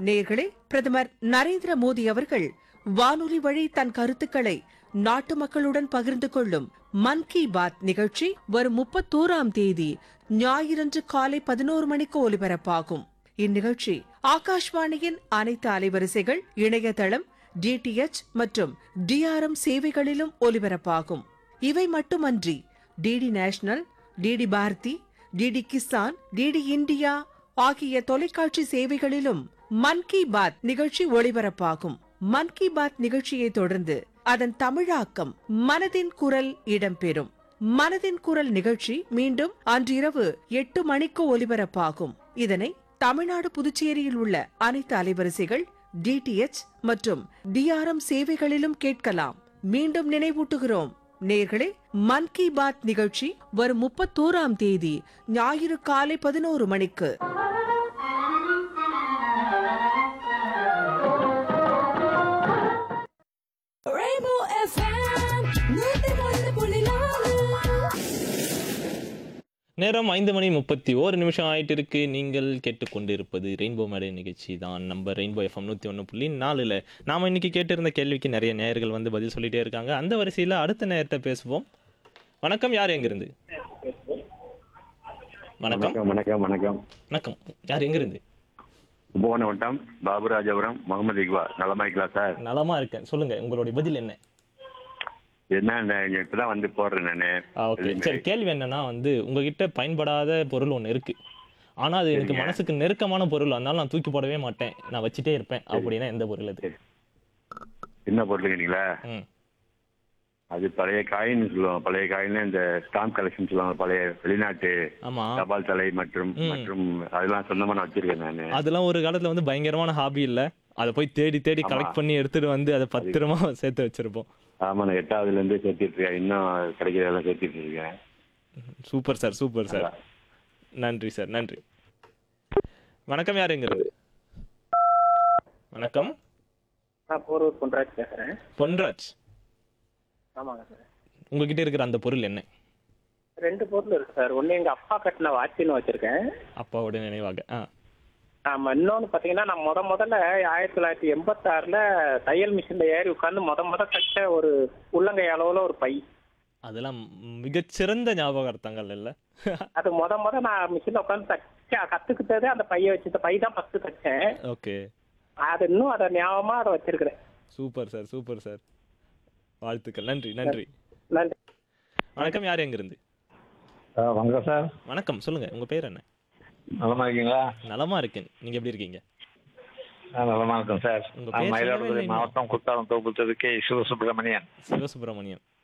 நேயர்களே பிரதமர் நரேந்திர மோடி அவர்கள் வானொலி வழி தன் கருத்துக்களை நாட்டு மக்களுடன் பகிர்ந்து கொள்ளும் மன் கி பாத் நிகழ்ச்சி வரும் முப்பத்தோராம் தேதி ஞாயிறன்று காலை பதினோரு மணிக்கு ஒலிபரப்பாகும் இந்நிகழ்ச்சி ஆகாஷ்வாணியின் அனைத்து அலைவரிசைகள் இணையதளம் டிடிஎச் மற்றும் டிஆர்எம் சேவைகளிலும் ஒலிபரப்பாகும் இவை மட்டுமன்றி D D national D D Bharati D D Kisan D D India ஆகிய தொலைக்காட்சி சேவைகளிலும் மன் கி பாத் நிகழ்ச்சி ஒளிபரப்பாகும் மன் கி பாத் நிகழ்ச்சியை தொடர்ந்து அதன் தமிழாக்கம் மனதின் குரல் இடம்பெறும் மனதின் குரல் நிகழ்ச்சி மீண்டும் அன்றிரவு எட்டு மணிக்கு ஒலிபரப்பாகும் இதனை தமிழ்நாடு புதுச்சேரியில் உள்ள அனைத்து அலைவரிசைகள் டிடிஎச் மற்றும் டிஆர்எம் சேவைகளிலும் கேட்கலாம் மீண்டும் நினைவூட்டுகிறோம் நேர்களே மன் கி பாத் நிகழ்ச்சி வரும் முப்பத்தோராம் தேதி ஞாயிறு காலை பதினோரு மணிக்கு Rainbow FM, நூத்தி ஒன்று புள்ளி நாலு நேரம் ஐந்து மணி முப்பத்தி ஓரு நிமிஷம் ஆயிட்டு இருக்கு நீங்கள் கேட்டுக்கொண்டிருப்பது ரெயின்போ மேடை நிகழ்ச்சி தான் நம்ம ரெயின்போ எஃப்எம் நூற்றி ஒன்று புள்ளி நாலில் நாம் இன்னைக்கு கேட்டிருந்த கேள்விக்கு நிறைய நேயர்கள் வந்து பதில் சொல்லிட்டே இருக்காங்க அந்த வரிசையில் அடுத்த நேரத்தை பேசுவோம் வணக்கம் யார் எங்கிருந்து வணக்கம் வணக்கம் வணக்கம் வணக்கம் வணக்கம் யார் எங்கிருந்து கும்பகோணம் வட்டம் பாபுராஜபுரம் முகமது இக்பால் நலமாய்க்கலாம் சார் நலமா இருக்கேன் சொல்லுங்க உங்களுடைய பதில் என்ன என்ன நான் இப்பதான் வந்து போடுறேன் நானு ஓகே சரி கேள்வி என்னன்னா வந்து உங்ககிட்ட பயன்படாத பொருள் ஒன்று இருக்கு ஆனா அது எனக்கு சரிங்க. மனசுக்கு நெருக்கமான பொருள் அதனால நான் தூக்கி போடவே மாட்டேன் நான் வச்சுட்டே இருப்பேன் அப்படின்னா எந்த பொருள் அது என்ன பொருளுங்கிறீங்களா ம் அது பழைய காயின் சொல்லுவாங்க பழைய காயின் இந்த ஸ்டாம்ப் கலெக்ஷன் சொல்லுவாங்க பழைய வெளிநாட்டு ஆமா தபால் தலை மற்றும் ம். மற்றும் அதெல்லாம் சொந்தமா நான் வச்சிருக்கேன் நானு அதெல்லாம் ஒரு காலத்துல வந்து பயங்கரமான ஹாபி இல்ல அதை போய் தேடி தேடி ஆமா. கலெக்ட் பண்ணி எடுத்துட்டு வந்து அதை பத்திரமா சேர்த்து வச்சிருப்போம் ஆமா நான் எட்டாவதுல இருந்து சேர்த்திட்டு இருக்கேன் இன்னும் கிடைக்கிறதெல்லாம் சேர்த்திட்டு இருக்கேன் சூப்பர் சார் சூப்பர் சார் நன்றி சார் நன்றி வணக்கம் யார் எங்கிறது வணக்கம் நான் போரூர் பொன்ராஜ் பேசுறேன் பொன்ராஜ் ஆமாங்க சார் உங்ககிட்ட இருக்கிற அந்த பொருள் என்ன ரெண்டு பொருள் இருக்கு சார் ஒன்று எங்க அப்பா கட்டின வாட்சின்னு வச்சிருக்கேன் அப்பாவோட நினைவாக ஆ ஆமா இன்னொன்னு பாத்தீங்கன்னா நான் முத முதல்ல ஆயிரத்தி தொள்ளாயிரத்தி எண்பத்தாறுல தையல் மிஷின்ல ஏறி உட்காந்து முத முத கட்ட ஒரு உள்ளங்கை அளவுல ஒரு பை அதெல்லாம் மிகச்சிறந்த ஞாபகார்த்தங்கள் இல்ல அது முத முத நான் மிஷின்ல உட்காந்து தச்ச கத்துக்கிட்டது அந்த பைய வச்சு பை தான் ஃபர்ஸ்ட் தச்சேன் ஓகே அது இன்னும் அதை ஞாபகமா அதை வச்சிருக்கிறேன் சூப்பர் சார் சூப்பர் சார் வாழ்த்துக்கள் நன்றி நன்றி நன்றி வணக்கம் யார் எங்கிருந்து வணக்கம் சார் வணக்கம் சொல்லுங்க உங்க பேர் என்ன நலமா இருக்கீங்களா நலமா இருக்கேன் நீங்க எப்படி இருக்கீங்க நான் நலமா இருக்கேன் சார் உங்க நான் பேர் சொல்லவே மயிலாடுதுறை இல்லைங்க. மாவட்டம் குத்தாலம் தொகுப்பு கே சிவசுப்பிரமணியன் சிவசுப்பிரமணியன்